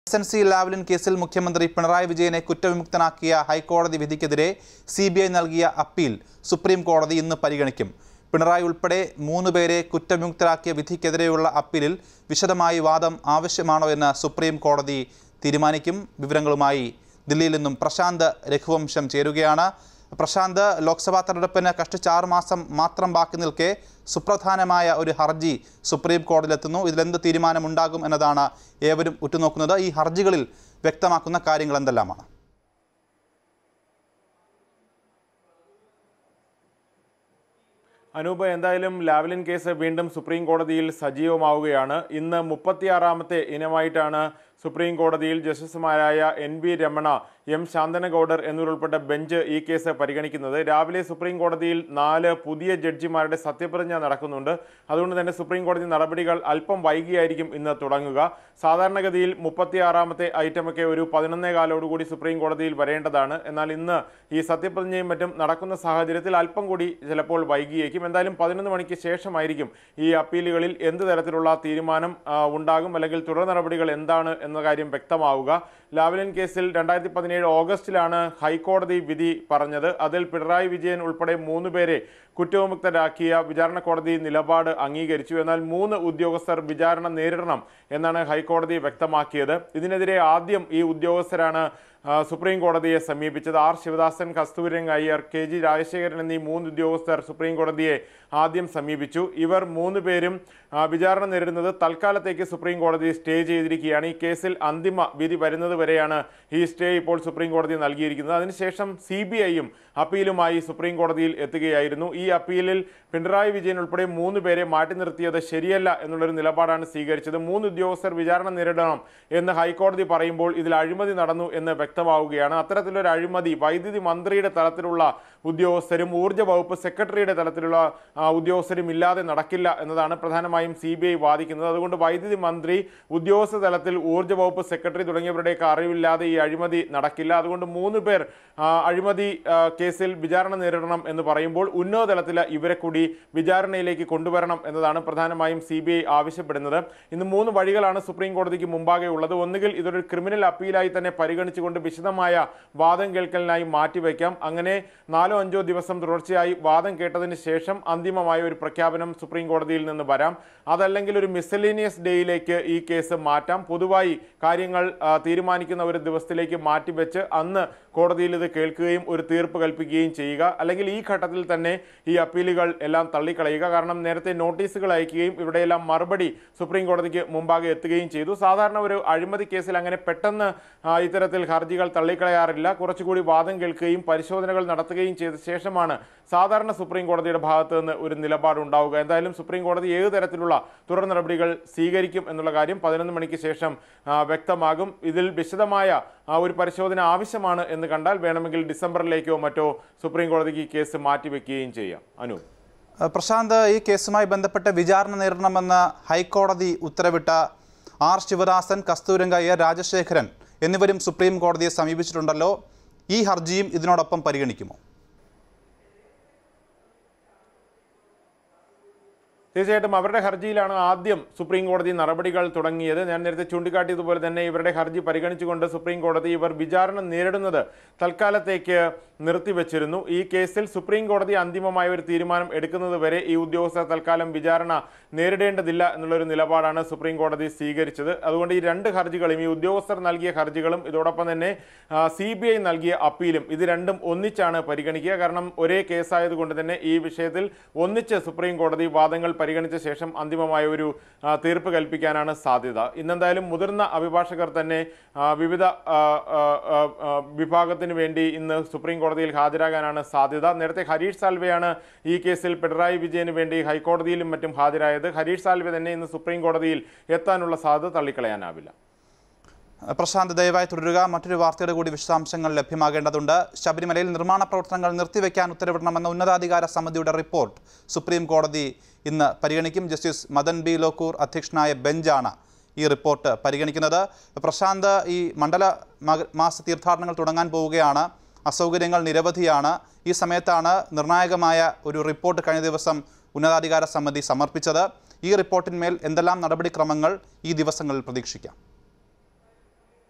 S N C Lavalin കേസിൽ മുഖ്യമന്ത്രി പിണറായി വിജയനെ കുറ്റവിമുക്തനാക്കിയ ഹൈക്കോടതി വിധിക്കെതിരെ സി ബി ഐ നൽകിയ അപ്പീൽ സുപ്രീം കോടതി ഇന്ന് പരിഗണിക്കും പിണറായി ഉൾപ്പെടെ മൂന്ന് പേരെ കുറ്റവിമുക്തരാക്കിയ വിധിക്കെതിരെയുള്ള അപ്പീലിൽ വിശദമായി വാദം ആവശ്യമാണോ എന്ന് സുപ്രീം കോടതി തീരുമാനിക്കും വിവരങ്ങളുമായി ദില്ലിയിൽ നിന്നും പ്രശാന്ത് രഘുവംശം ചേരുകയാണ് പ്രശാന്ത് ലോക്സഭാ തെരഞ്ഞെടുപ്പിന് കഷ്ടിച്ച് ആറ് മാസം മാത്രം ബാക്കി നിൽക്കെ സുപ്രധാനമായ ഒരു ഹർജി സുപ്രീം കോടതിയിലെത്തുന്നു ഇതിലെന്ത് തീരുമാനമുണ്ടാകും എന്നതാണ് ഏവരും ഉറ്റുനോക്കുന്നത് ഈ ഹർജികളിൽ വ്യക്തമാക്കുന്ന കാര്യങ്ങൾ എന്തെല്ലാമാണ് അനൂപ് എന്തായാലും ലാവ്ലിൻ കേസ് വീണ്ടും സുപ്രീം കോടതിയിൽ സജീവമാവുകയാണ് ഇന്ന് മുപ്പത്തിയാറാമത്തെ ഇനമായിട്ടാണ് സുപ്രീം കോടതിയിൽ ജസ്റ്റിസുമാരായ N V Ramana M Shantanagoudar എന്നിവരുൾപ്പെട്ട ബെഞ്ച് ഈ കേസ് പരിഗണിക്കുന്നത് രാവിലെ സുപ്രീം കോടതിയിൽ നാല് പുതിയ ജഡ്ജിമാരുടെ സത്യപ്രതിജ്ഞ നടക്കുന്നുണ്ട് അതുകൊണ്ട് തന്നെ സുപ്രീം കോടതി നടപടികൾ അല്പം വൈകിയായിരിക്കും ഇന്ന് തുടങ്ങുക സാധാരണഗതിയിൽ മുപ്പത്തിയാറാമത്തെ ഐറ്റമൊക്കെ ഒരു പതിനൊന്നേ കാലോടുകൂടി സുപ്രീം കോടതിയിൽ വരേണ്ടതാണ് എന്നാൽ ഇന്ന് ഈ സത്യപ്രതിജ്ഞയും മറ്റും നടക്കുന്ന സാഹചര്യത്തിൽ അല്പം കൂടി ചിലപ്പോൾ വൈകിയേക്കും എന്തായാലും പതിനൊന്ന് മണിക്ക് ശേഷമായിരിക്കും ഈ അപ്പീലുകളിൽ എന്ത് തരത്തിലുള്ള തീരുമാനം ആ, ഉണ്ടാകും അല്ലെങ്കിൽ തുടർ നടപടികൾ എന്താണ് എന്ന കാര്യം വ്യക്തമാവുക ലാവ്ലിൻ കേസിൽ രണ്ടായിരത്തി പതിനേഴ് ഓഗസ്റ്റിലാണ് ഹൈക്കോടതി വിധി പറഞ്ഞത് അതിൽ പിണറായി വിജയൻ ഉൾപ്പെടെ മൂന്ന് പേരെ കുറ്റവിമുക്തരാക്കിയ വിചാരണ കോടതി നിലപാട് അംഗീകരിച്ചു എന്നാൽ മൂന്ന് ഉദ്യോഗസ്ഥർ വിചാരണ നേരിടണം എന്നാണ് ഹൈക്കോടതി വ്യക്തമാക്കിയത് ഇതിനെതിരെ ആദ്യം ഈ ഉദ്യോഗസ്ഥരാണ് ആ, സുപ്രീം കോടതിയെ സമീപിച്ചത് R Sivadasan Kasturang Iyer K G Rajasekharan എന്നീ മൂന്ന് ഉദ്യോഗസ്ഥർ സുപ്രീം കോടതിയെ ആദ്യം സമീപിച്ചു ഇവർ മൂന്ന് പേരും ആ, വിചാരണ നേരിടുന്നത് തൽക്കാലത്തേക്ക് സുപ്രീം കോടതി സ്റ്റേ ചെയ്തിരിക്കുകയാണ് ഈ കേസിൽ അന്തിമ വിധി വരുന്നത് വരെയാണ് ഈ സ്റ്റേ ഇപ്പോൾ സുപ്രീം കോടതി നൽകിയിരിക്കുന്നത് അതിനുശേഷം സി ബി ഐയും അപ്പീലുമായി സുപ്രീം കോടതിയിൽ എത്തുകയായിരുന്നു ഈ അപ്പീലിൽ പിണറായി വിജയൻ ഉൾപ്പെടെ മൂന്ന് പേരെ മാറ്റി നിർത്തിയത് ശരിയല്ല എന്നുള്ളൊരു നിലപാടാണ് സ്വീകരിച്ചത് മൂന്ന് ഉദ്യോഗസ്ഥർ വിചാരണ നേരിടണം എന്ന് ഹൈക്കോടതി പറയുമ്പോൾ ഇതിൽ അഴിമതി നടന്നു എന്ന് വ്യക്തമാവുകയാണ് അത്തരത്തിലൊരു അഴിമതി വൈദ്യുതി മന്ത്രിയുടെ തലത്തിലുള്ള ഉദ്യോഗസ്ഥരും ഊർജ്ജ വകുപ്പ് സെക്രട്ടറിയുടെ തലത്തിലുള്ള ആ, ഉദ്യോഗസ്ഥരും ഇല്ലാതെ നടക്കില്ല എന്നതാണ് പ്രധാനമായും സി ബി ഐ വാദിക്കുന്നത് അതുകൊണ്ട് വൈദ്യുതി മന്ത്രി ഉദ്യോഗസ്ഥ തലത്തിൽ ഊർജ്ജ വകുപ്പ് സെക്രട്ടറി തുടങ്ങിയവരുടെയൊക്കെ അറിവില്ലാതെ ഈ അഴിമതി നടക്കില്ല അതുകൊണ്ട് മൂന്ന് പേർ ആ, അഴിമതി ആ, കേസിൽ വിചാരണ നേരിടണം എന്ന് പറയുമ്പോൾ ഉന്നത തലത്തിൽ ഇവരെ കൂടി വിചാരണയിലേക്ക് കൊണ്ടുവരണം എന്നതാണ് പ്രധാനമായും സി ബി ഐ ആവശ്യപ്പെടുന്നത് ഇന്ന് മൂന്ന് വഴികളാണ് സുപ്രീം കോടതിക്ക് മുമ്പാകെ ഉള്ളത് ഒന്നുകിൽ ഇതൊരു ക്രിമിനൽ അപ്പീലായി തന്നെ പരിഗണിച്ചുകൊണ്ട് വിശദമായ വാദം കേൾക്കലിനായി മാറ്റിവെക്കാം അങ്ങനെ നാലോ അഞ്ചോ ദിവസം തുടർച്ചയായി വാദം കേട്ടതിന് ശേഷം അന്തിമമായ ഒരു പ്രഖ്യാപനം സുപ്രീം കോടതിയിൽ നിന്ന് വരാം അതല്ലെങ്കിൽ ഒരു മിസലേനിയസ് ഡേയിലേക്ക് ഈ കേസ് മാറ്റാം പൊതുവായി കാര്യങ്ങൾ ആ, തീരുമാനിക്കുന്ന ഒരു ദിവസത്തിലേക്ക് മാറ്റിവെച്ച് അന്ന് കോടതിയിൽ ഇത് കേൾക്കുകയും ഒരു തീർപ്പ് കൽപ്പിക്കുകയും ചെയ്യുക അല്ലെങ്കിൽ ഈ ഘട്ടത്തിൽ തന്നെ ഈ അപ്പീലുകൾ എല്ലാം തള്ളിക്കളയുക കാരണം നേരത്തെ നോട്ടീസുകൾ അയക്കുകയും ഇവിടെയെല്ലാം മറുപടി സുപ്രീം കോടതിക്ക് മുമ്പാകെ എത്തുകയും ചെയ്തു സാധാരണ ഒരു അഴിമതി കേസിൽ അങ്ങനെ പെട്ടെന്ന് ആ, ഇത്തരത്തിൽ ഹർജികൾ തള്ളിക്കളയാറില്ല കുറച്ചുകൂടി വാദം കേൾക്കുകയും പരിശോധനകൾ നടത്തുകയും ചെയ്ത ശേഷമാണ് സാധാരണ സുപ്രീം കോടതിയുടെ ഭാഗത്ത് നിന്ന് ഒരു നിലപാടുണ്ടാവുക എന്തായാലും സുപ്രീം കോടതി ഏത് തരത്തിലുള്ള തുടർ നടപടികൾ സ്വീകരിക്കും എന്നുള്ള കാര്യം പതിനൊന്ന് മണിക്ക് ശേഷം ആ, വ്യക്തമാകും ഇതിൽ വിശദമായ ആ, ഒരു പരിശോധന ആവശ്യമാണ് എന്ന് കണ്ടാൽ വേണമെങ്കിൽ ഡിസംബറിലേക്കോ മറ്റോ സുപ്രീം കോടതിക്ക് ഈ കേസ് മാറ്റിവെക്കുകയും ചെയ്യാം അനു ഏഹ് പ്രശാന്ത് ഈ കേസുമായി ബന്ധപ്പെട്ട് വിചാരണ നേരിടണമെന്ന് ഹൈക്കോടതി ഉത്തരവിട്ട ആർ ശിവദാസൻ കസ്തൂരംഗയ്യർ രാജശേഖരൻ എന്നിവരും സുപ്രീം കോടതിയെ സമീപിച്ചിട്ടുണ്ടല്ലോ ഈ ഹർജിയും ഇതിനോടൊപ്പം പരിഗണിക്കുമോ തീർച്ചയായിട്ടും അവരുടെ ഹർജിയിലാണ് ആദ്യം സുപ്രീം കോടതി നടപടികൾ തുടങ്ങിയത് ഞാൻ നേരത്തെ ചൂണ്ടിക്കാട്ടിയതുപോലെ തന്നെ ഇവരുടെ ഹർജി പരിഗണിച്ചുകൊണ്ട് സുപ്രീം കോടതി ഇവർ വിചാരണ നേരിടുന്നത് തൽക്കാലത്തേക്ക് നിർത്തിവെച്ചിരുന്നു ഈ കേസിൽ സുപ്രീം കോടതി അന്തിമമായ ഒരു തീരുമാനം എടുക്കുന്നത് വരെ ഈ ഉദ്യോഗസ്ഥർ തൽക്കാലം വിചാരണ നേരിടേണ്ടതില്ല എന്നുള്ളൊരു നിലപാടാണ് സുപ്രീം കോടതി സ്വീകരിച്ചത് അതുകൊണ്ട് ഈ രണ്ട് ഹർജികളും ഈ ഉദ്യോഗസ്ഥർ നൽകിയ ഹർജികളും ഇതോടൊപ്പം തന്നെ സി ബി ഐ നൽകിയ അപ്പീലും ഇത് രണ്ടും ഒന്നിച്ചാണ് പരിഗണിക്കുക കാരണം ഒരേ കേസായതുകൊണ്ട് തന്നെ ഈ വിഷയത്തിൽ ഒന്നിച്ച് സുപ്രീം കോടതി വാദങ്ങൾ പരിഗണിച്ച ശേഷം അന്തിമമായ ഒരു ആ, തീർപ്പ് കൽപ്പിക്കാനാണ് സാധ്യത ഇന്നെന്തായാലും മുതിർന്ന അഭിഭാഷകർ തന്നെ ആ, വിവിധ ആ, ആ, ആ, ആ, വിഭാഗത്തിന് വേണ്ടി ഇന്ന് സുപ്രീം കോടതിയിൽ ഹാജരാകാനാണ് സാധ്യത നേരത്തെ ഹരീഷ് സാൽവെയാണ് ഈ കേസിൽ പിണറായി വിജയന് വേണ്ടി ഹൈക്കോടതിയിലും മറ്റും ഹാജരായത് ഹരീഷ് സാൽവെ തന്നെ ഇന്ന് സുപ്രീം കോടതിയിൽ എത്താനുള്ള സാധ്യത തള്ളിക്കളയാനാവില്ല ഏഹ് പ്രശാന്ത് ദയവായി തുടരുക മറ്റൊരു വാർത്തയുടെ കൂടി വിശദാംശങ്ങൾ ലഭ്യമാകേണ്ടതുണ്ട് ശബരിമലയിൽ നിർമ്മാണ പ്രവർത്തനങ്ങൾ നിർത്തിവെക്കാൻ ഉത്തരവിടണമെന്ന ഉന്നതാധികാര സമിതിയുടെ റിപ്പോർട്ട് സുപ്രീം കോടതി ഇന്ന് പരിഗണിക്കും ജസ്റ്റിസ് മദൻ ബി ലോക്കൂർ അധ്യക്ഷനായ ബെഞ്ചാണ് ഈ റിപ്പോർട്ട് പരിഗണിക്കുന്നത് പ്രശാന്ത് ഈ മണ്ഡല മക- മാസ തീർത്ഥാടനങ്ങൾ തുടങ്ങാൻ പോവുകയാണ് അസൗകര്യങ്ങൾ നിരവധിയാണ് ഈ സമയത്താണ് നിർണായകമായ ഒരു റിപ്പോർട്ട് കഴിഞ്ഞ ദിവസം ഉന്നതാധികാര സമിതി സമർപ്പിച്ചത് ഈ റിപ്പോർട്ടിന്മേൽ എന്തെല്ലാം നടപടിക്രമങ്ങൾ ഈ ദിവസങ്ങളിൽ പ്രതീക്ഷിക്കാം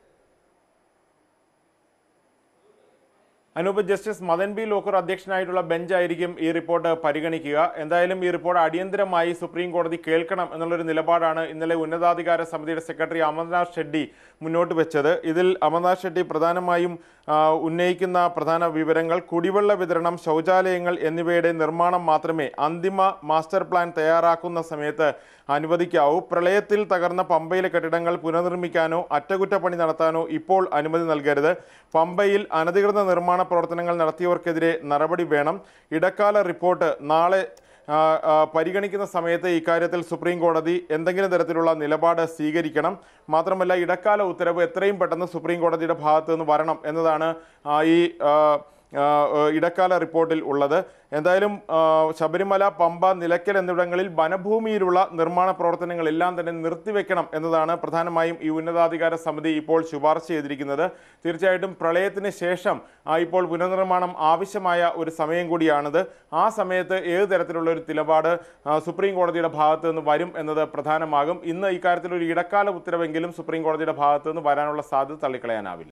അനൂപ് ജസ്റ്റിസ് മദൻ ബി ലോക്കർ അധ്യക്ഷനായിട്ടുള്ള ബെഞ്ചായിരിക്കും ഈ റിപ്പോർട്ട് പരിഗണിക്കുക എന്തായാലും ഈ റിപ്പോർട്ട് അടിയന്തരമായി സുപ്രീം കോടതി കേൾക്കണം എന്നുള്ളൊരു നിലപാടാണ് ഇന്നലെ ഉന്നതാധികാര സമിതിയുടെ സെക്രട്ടറി അമർനാഥ് ഷെഡ്ഡി മുന്നോട്ട് വെച്ചത് ഇതിൽ അമർനാഥ് ഷെഡ്ഡി പ്രധാനമായും ആ, ഉന്നയിക്കുന്ന പ്രധാന വിവരങ്ങൾ കുടിവെള്ള വിതരണം ശൗചാലയങ്ങൾ എന്നിവയുടെ നിർമ്മാണം മാത്രമേ അന്തിമ മാസ്റ്റർ പ്ലാൻ തയ്യാറാക്കുന്ന സമയത്ത് അനുവദിക്കാവൂ പ്രളയത്തിൽ തകർന്ന പമ്പയിലെ കെട്ടിടങ്ങൾ പുനർനിർമ്മിക്കാനോ അറ്റകുറ്റപ്പണി നടത്താനോ ഇപ്പോൾ അനുമതി നൽകരുത് പമ്പയിൽ അനധികൃത നിർമ്മാണ പ്രവർത്തനങ്ങൾ നടത്തിയവർക്കെതിരെ നടപടി വേണം ഇടക്കാല റിപ്പോർട്ട് നാളെ ആ, ആ, പരിഗണിക്കുന്ന സമയത്ത് ഇക്കാര്യത്തിൽ സുപ്രീം കോടതി എന്തെങ്കിലും തരത്തിലുള്ള നിലപാട് സ്വീകരിക്കണം മാത്രമല്ല ഇടക്കാല ഉത്തരവ് എത്രയും പെട്ടെന്ന് സുപ്രീം കോടതിയുടെ ഭാഗത്ത് നിന്ന് വരണം എന്നതാണ് ആ, ഈ ആ, ആ, ആ, ഇടക്കാല റിപ്പോർട്ടിൽ ഉള്ളത് എന്തായാലും ആ, ശബരിമല പമ്പ നിലയ്ക്കൽ എന്നിവിടങ്ങളിൽ വനഭൂമിയിലുള്ള നിർമ്മാണ പ്രവർത്തനങ്ങളെല്ലാം തന്നെ നിർത്തിവെക്കണം എന്നതാണ് പ്രധാനമായും ഈ ഉന്നതാധികാര സമിതി ഇപ്പോൾ ശുപാർശ ചെയ്തിരിക്കുന്നത് തീർച്ചയായിട്ടും പ്രളയത്തിന് ശേഷം ആ, ഇപ്പോൾ പുനർനിർമ്മാണം ആവശ്യമായ ഒരു സമയം കൂടിയാണിത് ആ സമയത്ത് ഏത് തരത്തിലുള്ള ഒരു നിലപാട് ആ, സുപ്രീം കോടതിയുടെ ഭാഗത്ത് നിന്ന് വരും എന്നത് പ്രധാനമാകും ഇന്ന് ഇക്കാര്യത്തിൽ ഒരു ഇടക്കാല ഉത്തരവെങ്കിലും സുപ്രീം കോടതിയുടെ ഭാഗത്ത് നിന്ന് വരാനുള്ള സാധ്യത തള്ളിക്കളയാനാവില്ല